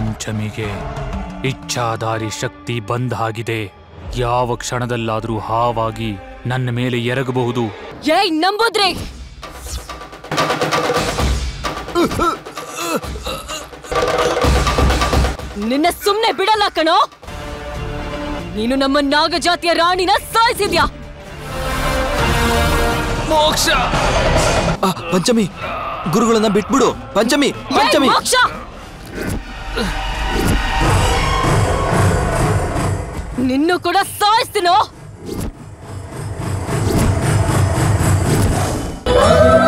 ಪಂಚಮಿಗೆ ಇಚ್ಛಾಧಾರಿ ಶಕ್ತಿ ಬಂದ್ ಆಗಿದೆ ಯಾವ ಕ್ಷಣದಲ್ಲಾದರೂ ಹಾವಾಗಿ ನನ್ನ ಮೇಲೆ ಎರಗಬಹುದು ಏಯ್ ನಂಬುದ್ರಿ ನಿನ್ನ ಸುಮ್ನೆ ಬಿಡಲ್ಲ ಕಣೋ ನೀನು ನಮ್ಮ ನಾಗಜಾತಿಯ ರಾಣಿನ ಸಾಯಿಸಿದ್ಯಾ ಮೋಕ್ಷ ಆ, ಪಂಚಮಿ ಗುರುಗಳನ್ನ ಬಿಟ್ಬಿಡು ಪಂಚಮಿ ಏಯ್, ಪಂಚಮಿ ಮೋಕ್ಷ ನಿನ್ನು ಕೂಡ ಸಾಯಿಸ್ತೀನೋ